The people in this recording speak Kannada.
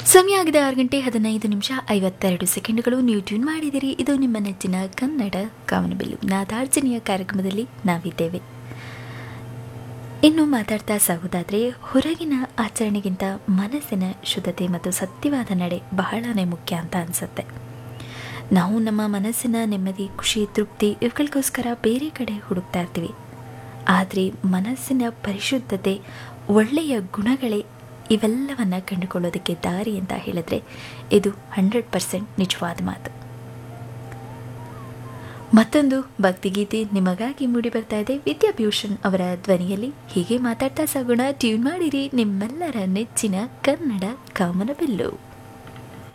ಸಮಯ ಆಗಿದೆ ಆರು ಗಂಟೆ ಹದಿನೈದು ನಿಮಿಷ ಐವತ್ತೆರಡು ಸೆಕೆಂಡ್ಗಳು ನೀವು ಟ್ಯೂನ್ ಮಾಡಿದಿರಿ ಇದು ನಿಮ್ಮ ನೆಚ್ಚಿನ ಕನ್ನಡ ಕಾಮನಬಿಲ್ಲು ನಾದಾರ್ಜನೆಯ ಕಾರ್ಯಕ್ರಮದಲ್ಲಿ ನಾವಿದ್ದೇವೆ ಇನ್ನು ಮಾತಾಡ್ತಾ ಸಾಗೋದಾದ್ರೆ ಹೊರಗಿನ ಆಚರಣೆಗಿಂತ ಮನಸ್ಸಿನ ಶುದ್ಧತೆ ಮತ್ತು ಸತ್ಯವಾದ ನಡೆ ಬಹಳನೇ ಮುಖ್ಯ ಅಂತ ಅನಿಸುತ್ತೆ ನಾವು ನಮ್ಮ ಮನಸ್ಸಿನ ನೆಮ್ಮದಿ ಖುಷಿ ತೃಪ್ತಿ ಇವುಗಳಿಗೋಸ್ಕರ ಬೇರೆ ಕಡೆ ಹುಡುಕ್ತಾ ಇರ್ತೀವಿ ಆದರೆ ಮನಸ್ಸಿನ ಪರಿಶುದ್ಧತೆ ಒಳ್ಳೆಯ ಗುಣಗಳೇ ಇವೆಲ್ಲವನ್ನ ಕಂಡುಕೊಳ್ಳೋದಕ್ಕೆ ದಾರಿ ಅಂತ ಹೇಳಿದ್ರೆ ಇದು ಹಂಡ್ರೆಡ್ ಪರ್ಸೆಂಟ್ ನಿಜವಾದ ಮಾತು ಮತ್ತೊಂದು ಭಕ್ತಿಗೀತೆ ನಿಮಗಾಗಿ ಮೂಡಿ ಬರ್ತಾ ಇದೆ ವಿದ್ಯಾಭೂಷಣ್ ಅವರ ಧ್ವನಿಯಲ್ಲಿ ಹೀಗೆ ಮಾತಾಡ್ತಾ ಸಾಗೋಣ ಟ್ಯೂನ್ ಮಾಡಿರಿ ನಿಮ್ಮೆಲ್ಲರ ನೆಚ್ಚಿನ ಕನ್ನಡ ಕಾಮನಬಿಲ್ಲು